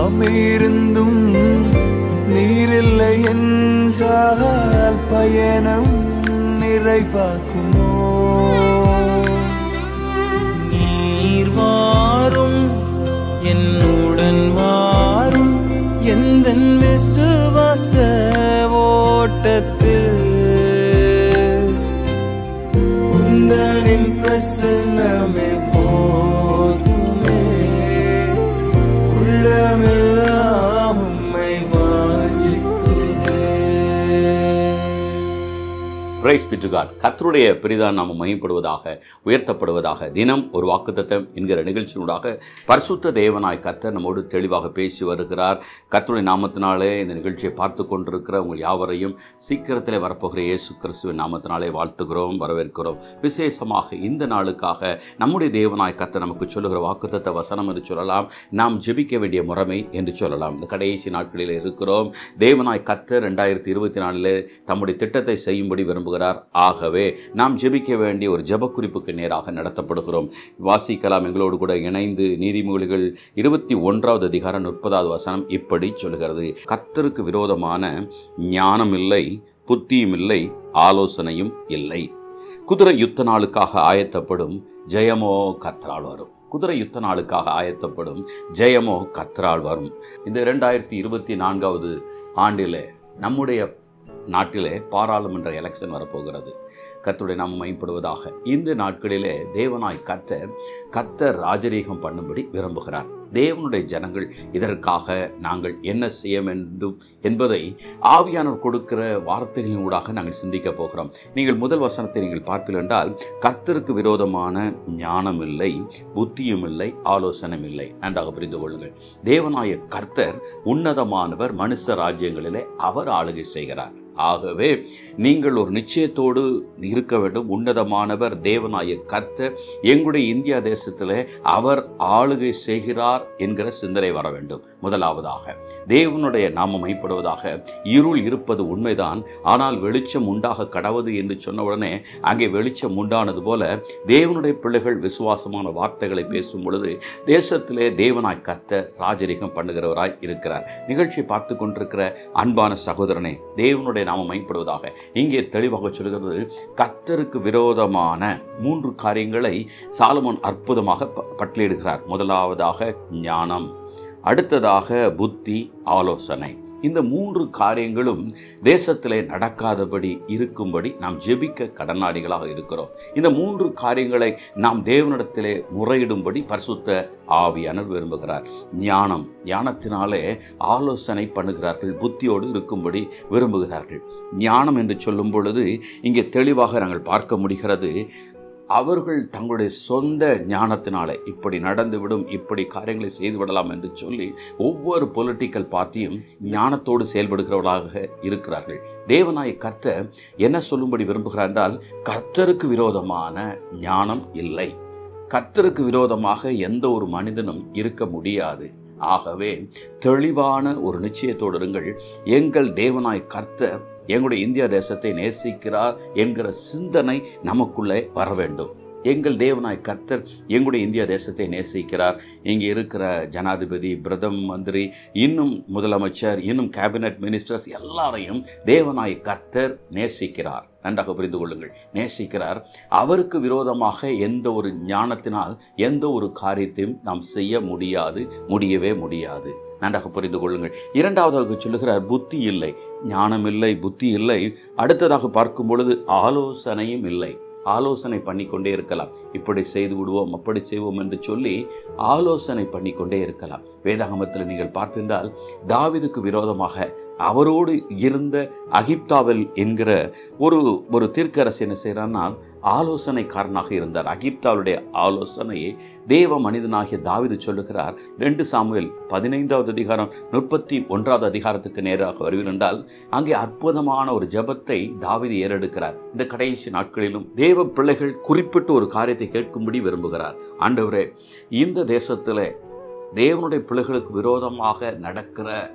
எல்லாம் இருந்தும் நீரில்லை என்றால் பயணம் நிறைவாக்குமோ நீர் வாரும் என்னுடன் வாரும் எந்த விசுவாச ஓட்டத்தில் உந்தனின் பிரசன்னமே போதுமே உள்ளமெல்லாம் உம்மை வாஞ்சிக்கிறேன் பிரைஸ் பிட்டுகாட் கர்த்தருடைய பெரிதான நாம மையப்படுவதாக உயர்த்தப்படுவதாக தினம் ஒரு வாக்குத்தத்தம் என்கிற நிகழ்ச்சியினூடாக பரிசுத்த தேவனாய் கர்த்தர் நம்மோடு தெளிவாக பேசி வருகிறார் கர்த்தருடைய நாமத்தினாலே இந்த நிகழ்ச்சியை பார்த்து கொண்டிருக்கிற உங்கள் யாவரையும் சீக்கிரத்தில் வரப்போகிற இயேசு கிறிஸ்துவின் நாமத்தினாலே வாழ்த்துகிறோம் வரவேற்கிறோம் விசேஷமாக இந்த நாளுக்காக நம்முடைய தேவனாய் கர்த்தர் நமக்கு சொல்லுகிற வாக்குத்தத்த வசனம் என்று சொல்லலாம் நாம் ஜெபிக்க வேண்டிய முறைமை என்று சொல்லலாம் இந்த கடைசி நாட்களில் இருக்கிறோம் தேவனாய் கர்த்தர் ரெண்டாயிரத்தி இருபத்தி நாலில் தம்முடைய திட்டத்தை செய்யும்படி விரும்புகிறார் ஆகவே நாம் ஜெபிக்க வேண்டிய ஒரு ஜெப குறிப்புக்கு நேராக நடத்தப்படுகிறோம் வாசிக்கலாம் எங்களோடு கூட இணைந்து நீதிமொழிகள் இருபத்தி ஒன்றாவது அதிகாரம் முப்பதாவது வசனம் இப்படி சொல்கிறது கர்த்தருக்கு விரோதமான ஞானம் இல்லை புத்தியும் இல்லை ஆலோசனையும் இல்லை குதிரை யுத்த நாளுக்காக ஆயத்தப்படும் ஜெயமோ கர்த்தரால் வரும் குதிரை யுத்த நாளுக்காக ஆயத்தப்படும் ஜெயமோ கர்த்தரால் வரும் இந்த இரண்டாயிரத்தி இருபத்தி நான்காவது ஆண்டில் நம்முடைய நாட்டிலே பாராளுமன்ற எலெக்ஷன் வரப்போகிறது கர்த்தருடைய நாமம் மையப்படுவதாக இந்த நாட்களிலே தேவனாய் கர்த்தர் கர்த்தர் ராஜரீகம் பண்ணும்படி விரும்புகிறார் தேவனுடைய ஜனங்கள் இதற்காக நாங்கள் என்ன செய்ய வேண்டும் என்பதை ஆவியானவர் கொடுக்கிற வார்த்தைகளின் ஊடாக நாங்கள் சிந்திக்க போகிறோம் நீங்கள் முதல் வசனத்தை நீங்கள் பார்ப்பீர்கள் என்றால் கர்த்தருக்கு விரோதமான ஞானம் இல்லை புத்தியும் இல்லை ஆலோசனையும் இல்லை நன்றாக புரிந்து கொள்ளுங்கள் தேவனாய கர்த்தர் உன்னதமானவர் மனுஷ ராஜ்யங்களிலே அவர் ஆளுகை செய்கிறார் ஆகவே நீங்கள் ஒரு நிச்சயத்தோடு இருக்க வேண்டும் உன்னதமானவர் தேவனாய கர்த்தர் எங்களுடைய இந்தியா தேசத்தில் அவர் ஆளுகை செய்கிறார் என்கிற சிந்தனை வர வேண்டும் முதலாவதாக தேவனுடைய நாமம் மைப்படுவதாக இருள் இருப்பது உண்மைதான் ஆனால் வெளிச்சம் உண்டாக கடவுது என்று சொன்ன உடனே அங்கே வெளிச்சம் உண்டானது போல தேவனுடைய பிள்ளைகள் விசுவாசமான வார்த்தைகளை பேசும் பொழுது தேசத்திலே தேவனாய் கர்த்தர் ராஜரிகம் பண்ணுகிறவராய் இருக்கிறார் நிகழ்ச்சியை பார்த்து கொண்டிருக்கிற அன்பான சகோதரனே தேவனுடைய நாம மைப்படுவதாக இங்கே தெளிவாக சொல்கிறது கர்த்தருக்கு விரோதமான மூன்று காரியங்களை சாலமோன் அற்புதமாக ப- பட்டியலிடுகிறார் முதலாவதாக ஞானம் அடுத்ததாக புத்தி ஆலோசனை இந்த மூன்று காரியங்களும் தேசத்திலே நடக்காதபடி இருக்கும்படி நாம் ஜெபிக்க கடனாடிகளாக இருக்கிறோம் இந்த மூன்று காரியங்களை நாம் தேவனிடத்திலே முறையிடும்படி பரிசுத்த ஆவியானவர் விரும்புகிறார் ஞானம் ஞானத்தினாலே ஆலோசனை பண்ணுகிறார்கள் புத்தியோடு இருக்கும்படி விரும்புகிறார்கள் ஞானம் என்று சொல்லும் பொழுது இங்கே தெளிவாக நாங்கள் பார்க்க முடிகிறது அவர்கள் தங்களுடைய சொந்த ஞானத்தினாலே இப்படி நடந்துவிடும் இப்படி காரியங்களை செய்து விடலாம் என்று சொல்லி ஒவ்வொரு பொலிட்டிக்கல் பார்ட்டியும் ஞானத்தோடு செயல்படுகிறவர்களாக இருக்கிறார்கள் தேவனாய கர்த்தர் என்ன சொல்லும்படி விரும்புகிறார் என்றால் கர்த்தருக்கு விரோதமான ஞானம் இல்லை கர்த்தருக்கு விரோதமாக எந்த ஒரு மனிதனும் இருக்க முடியாது ஆகவே தெளிவான ஒரு நிச்சயத்தோடு இருங்கள் எங்கள் தேவனாய் கர்த்தர் எங்களுடைய இந்தியா தேசத்தை நேசிக்கிறார் என்கிற சிந்தனை நமக்குள்ளே வர வேண்டும் எங்கள் தேவனாய் கர்த்தர் எங்களுடைய இந்தியா தேசத்தை நேசிக்கிறார் இங்கே இருக்கிற ஜனாதிபதி பிரதம மந்திரி இன்னும் முதலமைச்சர் இன்னும் கேபினட் மினிஸ்டர்ஸ் எல்லாரையும் தேவனாய் கர்த்தர் நேசிக்கிறார் நன்றாக புரிந்து கொள்ளுங்கள் நேசிக்கிறார் அவருக்கு விரோதமாக எந்த ஒரு ஞானத்தினால் எந்த ஒரு காரியத்தையும் நாம் செய்ய முடியாது முடியவே முடியாது நன்றாக புரிந்து கொள்ளுங்கள் இரண்டாவதாக சொல்லுகிறார் புத்தி இல்லை ஞானம் இல்லை புத்தி இல்லை அடுத்ததாக பார்க்கும் பொழுது ஆலோசனையும் இல்லை ஆலோசனை பண்ணிக்கொண்டே இருக்கலாம் இப்படி செய்து விடுவோம் அப்படி செய்வோம் என்று சொல்லி ஆலோசனை பண்ணிக்கொண்டே இருக்கலாம் வேதாகமத்தில் நீங்கள் பார்த்திருந்தால் தாவீதுக்கு விரோதமாக அவரோடு இருந்த அகிப்தாவில் என்கிற ஒரு ஒரு தீர்க்கரசு என்ன செய்கிறான்னா ஆலோசனைக்காரனாக இருந்தார் அகிப்தாவுடைய ஆலோசனையை தேவ மனிதனாகிய தாவீது சொல்லுகிறார் ரெண்டு சாமுவேல் பதினைந்தாவது அதிகாரம் முப்பத்தி ஒன்றாவது அதிகாரத்துக்கு நேராக வருவீர்கள் என்றால் அங்கே அற்புதமான ஒரு ஜெபத்தை தாவீது ஏறெடுக்கிறார் இந்த கடைசி நாட்களிலும் தேவ பிள்ளைகள் குறிப்பிட்டு ஒரு காரியத்தை கேட்கும்படி விரும்புகிறார் ஆண்டவரே இந்த தேசத்தில் தேவனுடைய பிள்ளைகளுக்கு விரோதமாக நடக்கிற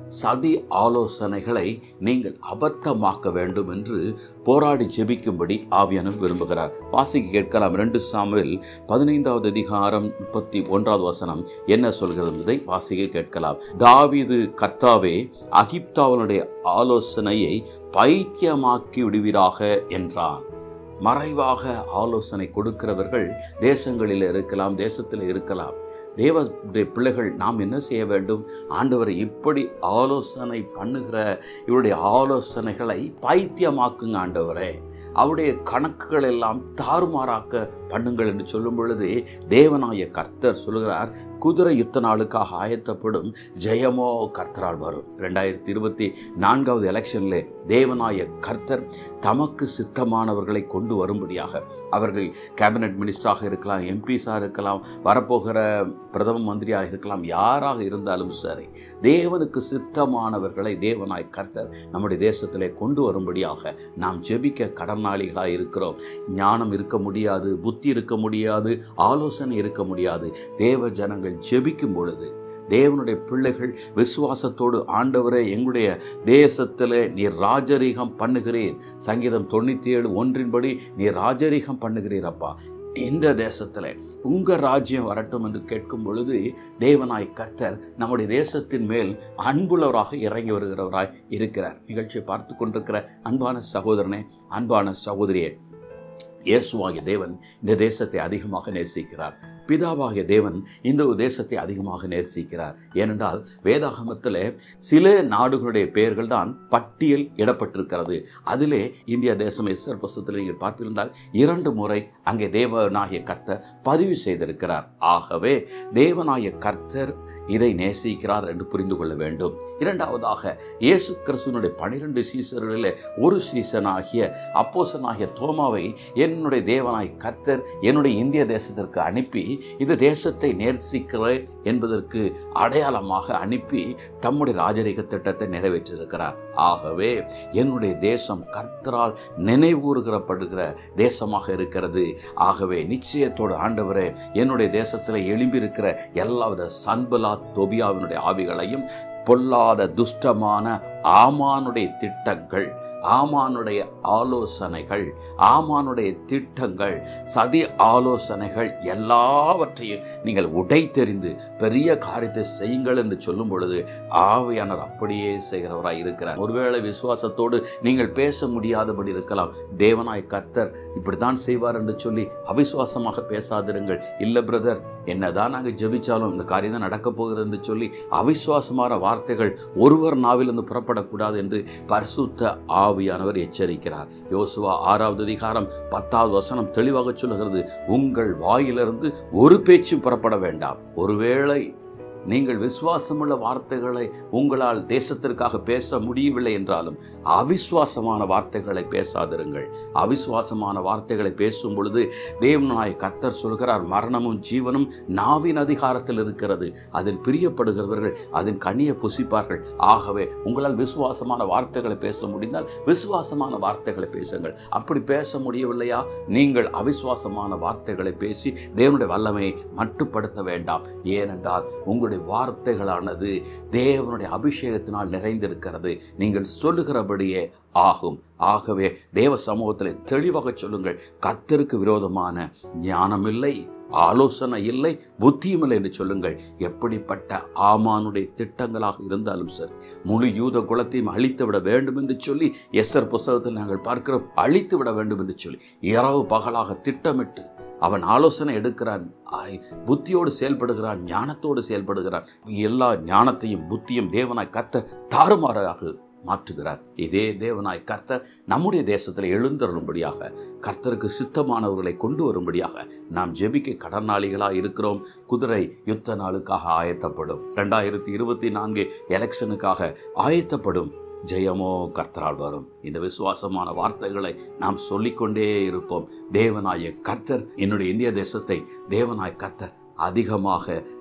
சதி ஆலோசனைகளை நீங்கள் அபத்தமாக்க வேண்டும் என்று போராடி ஜெபிக்கும்படி ஆவியானவர் விரும்புகிறார் வாசிக்க கேட்கலாம் ரெண்டு சாமுவேல் பதினைந்தாவது அதிகாரம் முப்பத்தி ஒன்றாவது வசனம் என்ன சொல்கிறது என்பதை வாசிக்க கேட்கலாம் தாவீது கர்த்தாவே அகிப்தாவனுடைய ஆலோசனையை பைத்தியமாக்கி விடுவீராக என்றான் மறைவாக ஆலோசனை கொடுக்கிறவர்கள் தேசங்களில் இருக்கலாம் தேசத்தில் இருக்கலாம் தேவ பிள்ளைகள் நாம் என்ன செய்ய வேண்டும் ஆண்டவரை இப்படி ஆலோசனை பண்ணுகிற இவருடைய ஆலோசனைகளை பைத்தியமாக்குங்க ஆண்டவரே அவருடைய கணக்குகள் எல்லாம் தாறுமாறாக்க பண்ணுங்கள் என்று சொல்லும் பொழுது தேவனாய கர்த்தர் சொல்கிறார் குதிரை யுத்த நாளுக்காக ஆயத்தப்படும் ஜெயமோ கர்த்தரால் வரும் ரெண்டாயிரத்தி இருபத்தி நான்காவது எலெக்ஷனில் தேவனாய கர்த்தர் தமக்கு சித்தமானவர்களை கொண்டு வரும்படியாக அவர்கள் கேபினட் மினிஸ்டராக இருக்கலாம் எம்பிஸாக இருக்கலாம் வரப்போகிற பிரதம மந்திரியாக இருக்கலாம் யாராக இருந்தாலும் சரி தேவனுக்கு சித்தமானவர்களை தேவனாய் கர்த்தர் நம்முடைய தேசத்திலே கொண்டு வரும்படியாக நாம் ஜெபிக்க கடனாளிகளாக இருக்கிறோம் ஞானம் இருக்க முடியாது புத்தி இருக்க முடியாது ஆலோசனை இருக்க முடியாது தேவ ஜனங்கள் ஜெபிக்கும் பொழுது தேவனுடைய பிள்ளைகள் விசுவாசத்தோடு ஆண்டவரே எங்களுடைய தேசத்தில் நீர் ராஜரீகம் பண்ணுகிறீர் சங்கீதம் தொண்ணூற்றி ஏழு ஒன்றின்படி நீர் ராஜரீகம் பண்ணுகிறீர் அப்பா இந்த தேசத்தில் உங்கள் ராஜ்யம் வரட்டும் என்று கேட்கும் பொழுது தேவனாய் கர்த்தர் நம்முடைய தேசத்தின் மேல் அன்புள்ளவராக இறங்கி வருகிறவராய் இருக்கிறார் நிகழ்ச்சியை பார்த்து கொண்டிருக்கிற அன்பான சகோதரனே அன்பான சகோதரியே இயேசுவாகிய தேவன் இந்த தேசத்தை அதிகமாக நேசிக்கிறார் பிதாவாகிய தேவன் இந்த தேசத்தை அதிகமாக நேசிக்கிறார் ஏனென்றால் வேதாகமத்தில் சில நாடுகளுடைய பெயர்கள் தான் பட்டியல் இடப்பட்டிருக்கிறது அதிலே இந்திய தேசம் எஸ்ஆர் புஸ்தத்தில் நீங்கள் பார்த்திருந்தால் இரண்டு முறை அங்கே தேவனாகிய கர்த்தர் பதிவு செய்திருக்கிறார் ஆகவே தேவனாகிய கர்த்தர் இதை நேசிக்கிறார் என்று புரிந்து கொள்ள வேண்டும் இரண்டாவதாக இயேசு கிறிஸ்துவனுடைய பனிரெண்டு சீசர்களில் ஒரு சீசனாகிய அப்போசனாகிய தோமாவை என்னுடைய தேவனாய் கர்த்தர் என்னுடைய இந்திய தேசத்திற்கு அனுப்பி இது தேசத்தை நேர்சிக்கிறேன் என்பதற்கு அடையாளமாக அனுப்பி தம்முடைய ராஜரீக திட்டத்தை நிறைவேற்றியிருக்கிறார் ஆகவே என்னுடைய தேசம் கர்த்தரால் நினைவூறுகிறப்படுகிற தேசமாக இருக்கிறது ஆகவே நிச்சயத்தோடு ஆண்டவரே என்னுடைய தேசத்தில் எழும்பியிருக்கிற எல்லாவித சன்பலா தொபியாவினுடைய ஆவிகளையும் பொல்லாத துஷ்டமான ஆமானுடைய திட்டங்கள் ஆமானுடைய ஆலோசனைகள் ஆமானுடைய திட்டங்கள் சதி ஆலோசனைகள் எல்லாவற்றையும் நீங்கள் உடைத்தெறிந்து பெரிய காரியத்தை செய்யுங்கள் என்று சொல்லும் பொழுது ஆவியானவர் அப்படியே செய்கிறவராய் இருக்கிறார் ஒருவேளை விசுவாசத்தோடு நீங்கள் பேச முடியாதபடி இருக்கலாம் தேவனாய் கர்த்தர் இப்படித்தான் செய்வார் என்று சொல்லி அவிசுவாசமாக பேசாதிருங்கள் இல்லை பிரதர் என்னதான் நாங்கள் ஜெபிச்சாலும் இந்த காரியம் தான் நடக்கப் போகிறது என்று சொல்லி அவிசுவாசமான வார்த்தைகள் ஒருவர் நாவிலிருந்து புறப்படக்கூடாது என்று பரிசுத்த ஆவியானவர் எச்சரிக்கிறார் யோசுவா ஆறாவது அதிகாரம் பத்தாவது வசனம் தெளிவாக சொல்லுகிறது உங்கள் வாயிலிருந்து ஒரு பேச்சும் புறப்பட வேண்டாம் ஒருவேளை நீங்கள் விசுவாசமுள்ள வார்த்தைகளை உங்களால் தேசத்திற்காக பேச முடியவில்லை என்றாலும் அவிசுவாசமான வார்த்தைகளை பேசாதிருங்கள் அவிசுவாசமான வார்த்தைகளை பேசும் பொழுது தேவனாய் கத்தர் சொல்கிறார் மரணமும் ஜீவனும் நாவின் அதிகாரத்தில் இருக்கிறது அதில் பிரியப்படுகிறவர்கள் அதன் கனியை புசிப்பார்கள் ஆகவே உங்களால் விசுவாசமான வார்த்தைகளை பேச முடிந்தால் விசுவாசமான வார்த்தைகளை பேசுங்கள் அப்படி பேச முடியவில்லையா நீங்கள் அவிசுவாசமான வார்த்தைகளை பேசி தேவனுடைய வல்லமையை மட்டுப்படுத்த வேண்டாம் ஏனென்றால் உங்களுடைய வார்த்தைகளானது தேவனுடைய அபிஷேகத்தினால் நிறைந்திருக்கிறது நீங்கள் சொல்லுகிறபடியே ஆகும் ஆகவே தேவ சமூகத்தில் தெளிவாக சொல்லுங்கள் கர்த்தருக்கு விரோதமான ஞானம் இல்லை ஆலோசனை இல்லை புத்தியும் இல்லை என்று சொல்லுங்கள் எப்படிப்பட்ட ஆமானுடைய திட்டங்களாக இருந்தாலும் சரி முழு யூத குலத்தையும் அழித்து விட வேண்டும் என்று சொல்லி எஸ்ஆர் புஸ்தகத்தில் நாங்கள் பார்க்கிறோம் அழித்து விட வேண்டும் என்று சொல்லி இரவு பகலாக திட்டமிட்டு அவன் ஆலோசனை எடுக்கிறான் ஆய், புத்தியோடு செயல்படுகிறான் ஞானத்தோடு செயல்படுகிறான் எல்லா ஞானத்தையும் புத்தியும் தேவனாய் கத்த தாறுமாறாக மாற்றுகிறார் இதே தேவனாய் கர்த்தர் நம்முடைய தேசத்தில் எழுந்தருளும்படியாக கர்த்தருக்கு சித்தமானவர்களை கொண்டு வரும்படியாக நாம் ஜெபிக்க கடனாளிகளாக இருக்கிறோம் குதிரை யுத்த நாளுக்காக ஆயத்தப்படும் ரெண்டாயிரத்தி இருபத்தி நான்கு எலெக்ஷனுக்காக ஆயத்தப்படும் ஜெயமோ கர்த்தரால் வரும் இந்த விசுவாசமான வார்த்தைகளை நாம் சொல்லிக்கொண்டே இருப்போம் தேவனாய கர்த்தர் என்னுடைய இந்திய தேசத்தை தேவனாய் கர்த்தர் அதிகமாக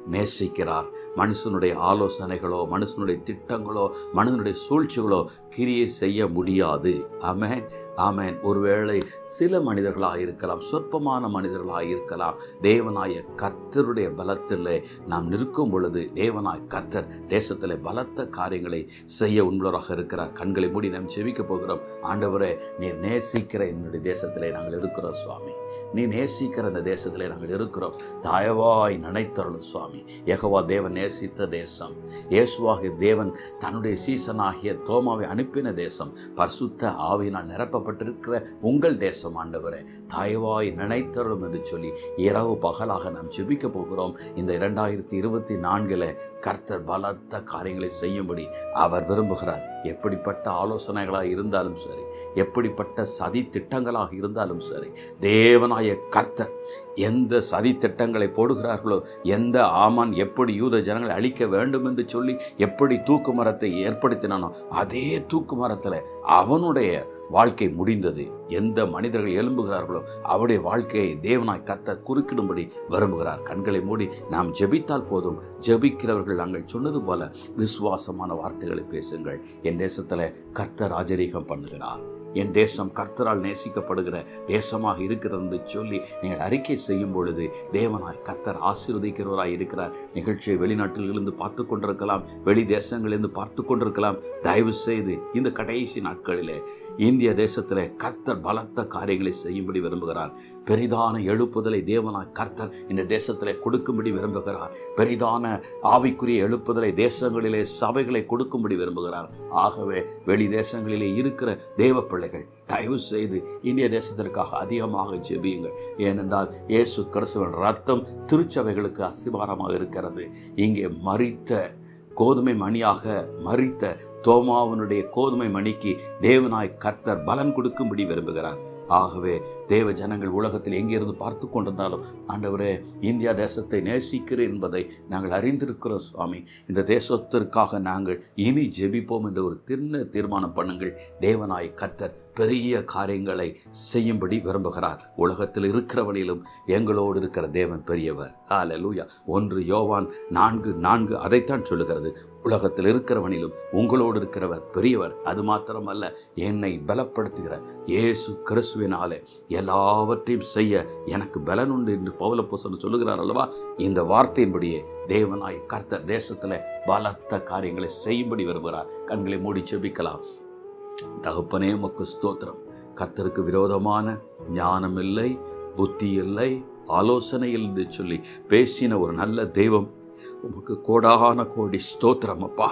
நேசிக்கிறார் மனுஷனுடைய ஆலோசனைகளோ மனுஷனுடைய திட்டங்களோ மனிதனுடைய சூழ்ச்சிகளோ கிரியை செய்ய முடியாது ஆமென் ஆமென் ஒருவேளை சில மனிதர்களாக இருக்கலாம் சொற்பமான மனிதர்களாக இருக்கலாம் தேவனாய கர்த்தருடைய பலத்திலே நாம் நிற்கும் பொழுது தேவனாய் கர்த்தர் தேசத்திலே பலத்த காரியங்களை செய்ய உண்பவராக இருக்கிறார் கண்களை மூடி நாம் செவிக்க போகிறோம் ஆண்டவரே நீர் நேசிக்கிற என்னுடைய தேசத்திலே நாங்கள் இருக்கிறோம் சுவாமி நீ நேசிக்கிற இந்த தேசத்திலே நாங்கள் இருக்கிறோம் தயவாய் நினைத்தருளும் சுவாமி யெகோவா தேவன் நேசித்த தேசம் இயேசுவாகிய தேவன் தன்னுடைய சீசனாகிய தோமாவை அனுப்பின தேசம் பரிசுத்த ஆவியினால் நிரப்பப்பட்டிருக்கிற உங்கள் தேசம் ஆண்டவரே தயவாய் நினைத்தருளும் என்று சொல்லி இரவு பகலாக நாம் ஜெபிக்க போகிறோம் இந்த இரண்டாயிரத்தி இருபத்தி நான்கில் கர்த்தர் பலத்த காரியங்களை செய்யும்படி அவர் விரும்புகிறார் எப்படிப்பட்ட ஆலோசனைகளாக இருந்தாலும் சரி எப்படிப்பட்ட சதி திட்டங்களாக இருந்தாலும் சரி தேவனாய கர்த்தர் எந்த சதி திட்டங்களை போடுகிறார்களோ எந்த ஆமான் எப்படி யூத ஜனங்களை அழிக்க வேண்டும் என்று சொல்லி எப்படி தூக்கு மரத்தை ஏற்படுத்தினானோ அதே தூக்கு மரத்தில் அவனுடைய வாழ்க்கை முடிந்தது எந்த மனிதர்கள் எழும்புகிறார்களோ அவருடைய வாழ்க்கையை தேவனாய் கர்த்தர் குறுக்கிடும்படி விரும்புகிறார் கண்களை மூடி நாம் ஜெபித்தால் போதும் ஜெபிக்கிறவர்கள் நாங்கள் சொன்னது போல விசுவாசமான வார்த்தைகளை பேசுங்கள் என் தேசத்தில் கர்த்தர் ராஜரீகம் பண்ணுகிறார் என் தேசம் கர்த்தரால் நேசிக்கப்படுகிற தேசமாக இருக்கிறது என்று சொல்லி நீங்கள் அறிக்கை செய்யும் பொழுது தேவனாய் கர்த்தர் ஆசீர்வதிக்கிறவராய் இருக்கிறார் நிகழ்ச்சியை வெளிநாட்டில் இருந்து பார்த்து கொண்டிருக்கலாம் வெளி தேசங்களிலிருந்து பார்த்து கொண்டிருக்கலாம் தயவு செய்து இந்த கடைசி நாட்களிலே இந்திய தேசத்திலே கர்த்தர் பலத்த காரியங்களை செய்யும்படி விரும்புகிறார் பெரிதான எழுப்புதலை தேவனாய் கர்த்தர் இந்த தேசத்திலே கொடுக்கும்படி விரும்புகிறார் பெரிதான ஆவிக்குரிய எழுப்புதலை தேசங்களிலே சபைகளை கொடுக்கும்படி விரும்புகிறார் ஆகவே வெளி தேசங்களிலே இருக்கிற தேவ பிள்ளைகள் தயவு செய்து இந்திய தேசத்திற்காக அதிகமாக ஜெபியுங்கள் ஏனென்றால் இயேசு கிறிஸ்துவின் ரத்தம் திருச்சபைகளுக்கு அஸ்திபாரமாக இருக்கிறது இங்கே மறித்த கோதுமை மணியாக மறித்த தோமாவனுடைய கோதுமை மணிக்கு தேவனாய் கர்த்தர் பலன் கொடுக்கும்படி விரும்புகிறார் ஆகவே தேவ ஜனங்கள் உலகத்தில் எங்கிருந்து பார்த்து கொண்டிருந்தாலும் ஆண்டவரே இந்தியா தேசத்தை நேசிக்கிறேன் என்பதை நாங்கள் அறிந்திருக்கிறோம் சுவாமி இந்த தேசத்திற்காக நாங்கள் இனி ஜெபிப்போம் என்று ஒரு திண்ண தீர்மானம் பண்ணுங்கள் தேவனாய் கர்த்தர் பெரிய காரியங்களை செய்யும்படி விரும்புகிறார் உலகத்தில் இருக்கிறவனிலும் எங்களோடு இருக்கிற தேவன் பெரியவர் ஹalleluya ஒன்று யோவான் நான்கு நான்கு அதைத்தான் சொல்லுகிறது உலகத்தில் இருக்கிறவனிலும் உங்களோடு இருக்கிறவர் பெரியவர் அது மாத்திரமல்ல என்னை பலப்படுத்துகிற இயேசு கிறிஸ்துவினாலே எல்லாவற்றையும் செய்ய எனக்கு பலன் உண்டு என்று பவுலப்போசன் சொல்லுகிறார் அல்லவா இந்த வார்த்தையின்படியே தேவனாய் கர்த்தர் தேசத்தில் பலத்த காரியங்களை செய்யும்படி விரும்புகிறார் கண்களை மூடி செபிக்கலாம் தகப்பனே உமக்கு ஸ்தோத்திரம் கர்த்தருக்கு விரோதமான ஞானம் இல்லை புத்தி இல்லை ஆலோசனை இல்லை என்று சொல்லி பேசின ஒரு நல்ல தெய்வம் உமக்கு கோடான கோடி ஸ்தோத்திரம் அப்பா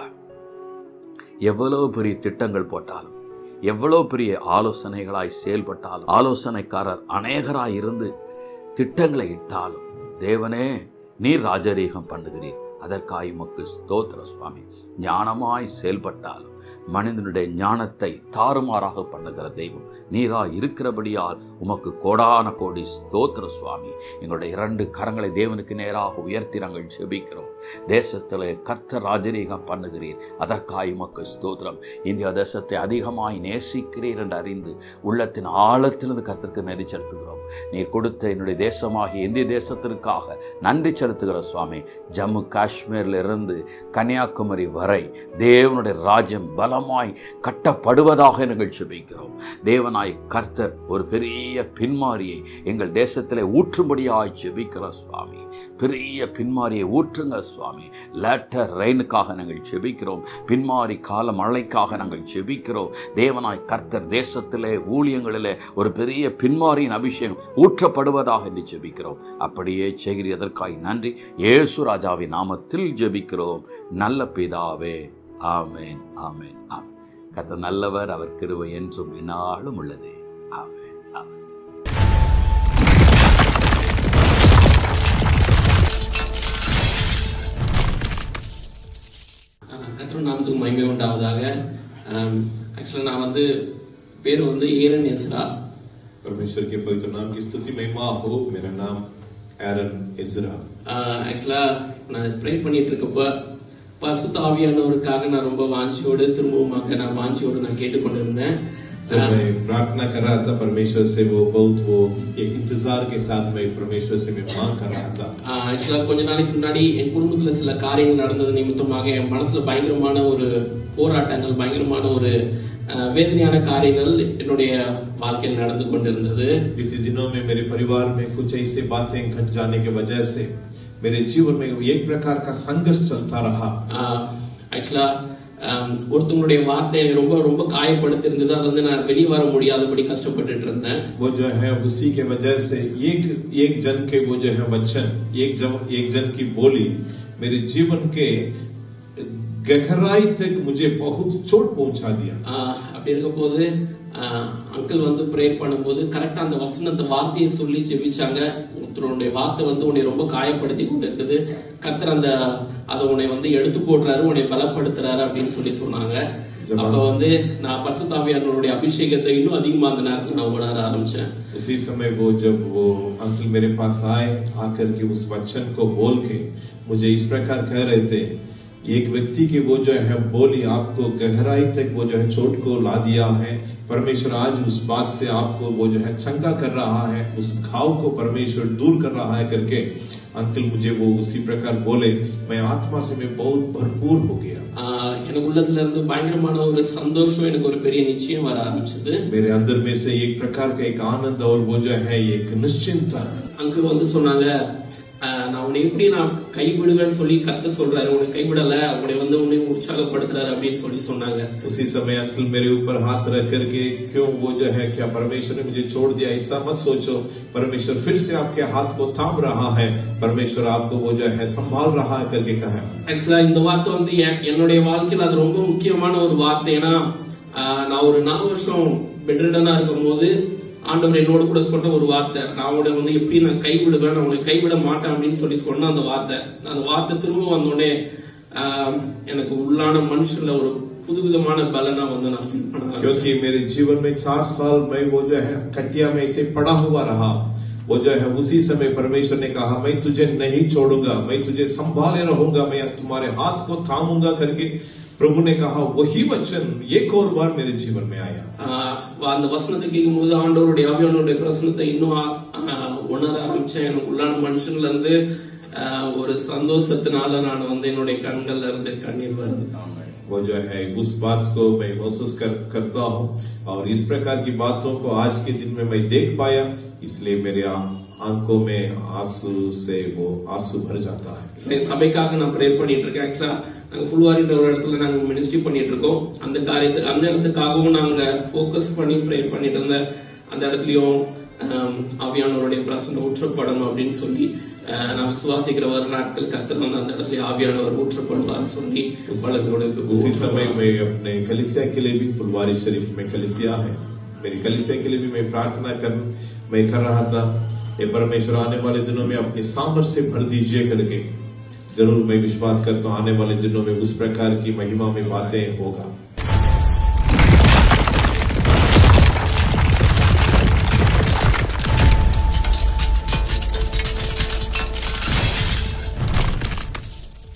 எவ்வளவு பெரிய திட்டங்கள் போட்டாலும் எவ்வளவு பெரிய ஆலோசனைகளாய் செயல்பட்டாலும் ஆலோசனைக்காரர் அநேகராய் இருந்து திட்டங்களை இட்டாலும் தேவனே நீர் ராஜரீகம் பண்ணுகிறீர் அதற்காய் உமக்கு ஸ்தோத்திர சுவாமி ஞானமாய் செயல்பட்டாலும் மனிதனுடைய ஞானத்தை தாறுமாறாக பண்ணுகிற தெய்வம் நீரா இருக்கிறபடியால் உமக்கு கோடான கோடி ஸ்தோத்திர சுவாமி எங்களுடைய இரண்டு கரங்களை தேவனுக்கு நேராக உயர்த்தி நாங்கள் செபிக்கிறோம் தேசத்தில் கர்த்தர் ராஜரீகம் பண்ணுகிறீர் அதற்காய் உமக்கு ஸ்தோத்திரம் இந்தியா தேசத்தை அதிகமாய் நேசிக்கிறீர் என்று அறிந்து உள்ளத்தின் ஆழத்திலிருந்து கர்த்தருக்கு நெறி செலுத்துகிறோம் நீர் கொடுத்த என்னுடைய தேசமாகிய இந்திய தேசத்திற்காக நன்றி செலுத்துகிற சுவாமி ஜம்மு காஷ்மீரில் இருந்து கன்னியாகுமரி வரை தேவனுடைய ராஜ்யம் பலமாய் கட்டப்படுவதாக நாங்கள் செபிக்கிறோம் தேவனாய் கர்த்தர் ஒரு பெரிய பின்மாரியை எங்கள் தேசத்திலே ஊற்றும்படியாய் செபிக்கிறோம் சுவாமி பெரிய பின்மாரியை ஊற்றுங்க சுவாமி லேட்டர் ரெயினுக்காக நாங்கள் செபிக்கிறோம் பின்மாரி கால மழைக்காக நாங்கள் செபிக்கிறோம் தேவனாய் கர்த்தர் தேசத்திலே ஊழியங்களிலே ஒரு பெரிய பின்மாரியின் அபிஷேகம் ஊற்றப்படுவதாக என்று ஜெபிக்கிறோம் அப்படியே செய்கிறீர் அதற்காய் நன்றி இயேசு ராஜாவின் நாமத்தில் ஜெபிக்கிறோம் நல்ல பிதாவே ஆமென் ஆமென் ஆமென் கர்த்தர் நல்லவர் அவர் கிருபை என்றும் என்னாலும் உள்ளது ஆமென் ஆமென் கத்திர நாமத்துக்கு மகிமை உண்டாவதாக ஆக்சுவலாக நான் வந்து பேர் வந்து ஏரன் எஸ்ரா परमेश्वर के पवित्र नाम की स्तुति महिमा हो मेरा नाम एरन इजरा ஆக்சுவலாக நான் ப்ரே பண்ணிட்டு இருக்கப்ப பரிசுத்த ஆவியானவருக்காக நான் ரொம்ப வாஞ்சியோடு திரும்பவுமாக நான் வாஞ்சியோடு நான் கேட்டுக்கொண்டிருந்தேன் जब मैं प्रार्थना कर रहा था परमेश्वर से वो बहुत वो एक इंतजार के साथ मैं परमेश्वर से मैं मांग कर रहा था ஆக்சுவலா கொஞ்ச நாளைக்கு முன்னாடி என் குடும்பத்துல சில காரியங்கள் நடந்தது நிமித்தமாக என் மனசுல பயங்கரமான ஒரு போராட்டங்கள் பயங்கரமான ஒரு அஹ், வேதனையான காரியங்கள் என்னுடைய வாழ்க்கையில் நடந்து கொண்டிருந்தது बीते दिनों में मेरे परिवार में कुछ ऐसे बातें घट जाने की वजह से मेरे जीवन में एक प्रकार का संघर्ष चलता रहा ஆக்சுவலா ஒருத்தவங்களுடைய வார்த்தை என்னை ரொம்ப ரொம்ப காயப்படுத்திருந்தது அதுல இருந்து நான் வெளியே வர முடியாதபடி கஷ்டப்பட்டுட்டு இருந்தேன் वो जो है उसी के वजह से एक एक जन के वो जो है वचन एक जन एक जन की बोली मेरे जीवन के गहराई तक मुझे बहुत चोट पहुंचा दिया ஆஹ் அப்படி இருக்க போது அங்கிள் வந்து ப்ரேயர் பண்ணும்போது கரெக்டா அந்த வசனத்தை வார்த்தையை சொல்லி ஜெபிச்சாங்க ஒருத்தருடைய வார்த்தை வந்து உன்னை ரொம்ப காயப்படுத்தி கொண்டு இருக்குது கர்த்தர் அந்த அதை உன்னை வந்து எடுத்து போடுறாரு உன்னை பலப்படுத்துறாரு அப்படின்னு சொல்லி சொன்னாங்க அப்ப வந்து நான் பரிசுத்தாவியானவருடைய அபிஷேகத்தை இன்னும் அதிகமா அந்த நேரத்துல நான் உணர ஆரம்பிச்சேன் उसी समय वो जब वो अंकल मेरे पास आए आकर के उस वचन को बोल के मुझे इस प्रकार कह रहे थे एक व्यक्ति की वो जो है बोली आपको गहराई तक वो जो है चोट को ला दिया है परमेश्वर आज उस बात से आपको वो जो है चंगा कर रहा है उस घाव को परमेश्वर दूर कर रहा है करके अंकल मुझे वो उसी प्रकार बोले मैं आत्मा से मैं बहुत भरपूर हो गया ஆஹ் எனக்கு உள்ளத்துல இருந்து பயங்கரமான ஒரு சந்தோஷம் எனக்கு ஒரு பெரிய நிச்சயம் வர ஆரம்பிச்சது मेरे अंदर में से एक प्रकार का एक आनंद और वो जो है एक निश्चिंता அங்கிள் வந்து சொன்னாங்க "ஆஹ் நான் உன்னை எப்படி நான் கைவிடுவேன்னு சொல்லி கத்த சொல்றாரு உன்னை கைவிடல உன்னை வந்து உன்னை உற்சாகப்படுத்துறாரு அப்படின்னு சொல்லி சொன்னாங்க उसी समय अंकल मेरे ऊपर हाथ रख करके क्यों वो जो है क्या परमेश्वर ने मुझे छोड़ दिया ऐसा मत सोचो परमेश्वर फिर से आपके हाथ को थाम रहा है परमेश्वर आपको वो जो है संभाल रहा है करके कहा ஆக்சுவலா இந்த வார்த்தை வந்து என்- என்னுடைய வாழ்க்கையில அது ரொம்ப முக்கியமான ஒரு வார்த்தை ஏன்னா ஆஹ் நான் ஒரு நாலு வருஷம் பெட்ரிடனா இருக்கும் போது ஆண்டவர் என்னோட கூட சொன்ன ஒரு வார்த்தை நான் உன்னை வந்து எப்படி நான் கைவிடுவேன் நான் உன்னை கைவிட மாட்டேன் அப்படின்னு சொல்லி சொன்ன அந்த வார்த்தை அந்த வார்த்தை திரும்ப வந்தோடனே ஆஹ் எனக்கு உள்ளான மனுஷன்ல ஒரு புதுவிதமான பலனா வந்து நான் ஃபீல் பண்ண ஆரம்பிச்சேன். क्योंकि मेरे जीवन में चार साल मैं वो जो है कटिया में ऐसे पड़ा हुआ रहा वो जो है उसी समय परमेश्वर ने कहा मैं तुझे नहीं छोड़ूंगा मैं तुझे संभाले रहूंगा मैं तुम्हारे हाथ को थामूंगा करके प्रभु ने कहा वही वचन एक और बार मेरे जीवन में आया ஆஹ் அந்த வசனத்தை கேட்கும் போது ஆண்டவருடைய ஆவியானவருடைய பிரசனத்தை இன்னும் ஆ- ஆஹ் உணர ஆரம்பிச்சேன் எனக்கு உள்ளான மனுஷன்ல இருந்து ஆஹ் ஒரு சந்தோஷத்தினால நான் வந்து என்னுடைய கண்கள்ல இருந்து கண்ணீர் வருது वो जो है उस बात को मैं महसूस कर, करता हूँ और इस प्रकार की बातों को आज के दिन में मैं देख पाया इसलिए मेरे आ- आंखों में आंसू से वो आंसू भर जाता है என் சபைக்காக நான் ப்ரேயர் பண்ணிட்டு இருக்கேன் ஆக்சுவலா நாங்க ஃபுல்வாரின்ற ஒரு இடத்துல நாங்க மினிஸ்ட்ரி பண்ணிட்டு இருக்கோம் அந்த காரியத்து அந்த இடத்துக்காகவும் நாங்க ஃபோக்கஸ் பண்ணி ப்ரேயர் பண்ணிட்டு இருந்தேன் அந்த இடத்துலயும் ஆம், ஆவியானவருடைய பிரசன்னம் ஊற்றப்படணும் அப்படின்னு சொல்லி ஆஹ், நான் விசுவாசிக்கிற வர நாட்கள் கத்தர் வந்து அந்த இடத்துல ஆவியானவர் ஊற்றப்படுவார் சொல்லி வளர்ந்தோட उसी समय मैं अपने कलिसिया के लिए भी फुलवारी शरीफ में कलिसिया है मेरी कलिसिया के लिए भी मैं प्रार्थना कर मैं कर रहा था ये परमेश्वर आने वाले दिनों में अपने सामर्थ्य से भर दीजिए करके जरूर मैं विश्वास करता हूँ आने वाले दिनों में उस प्रकार की महिमा में बातें होगा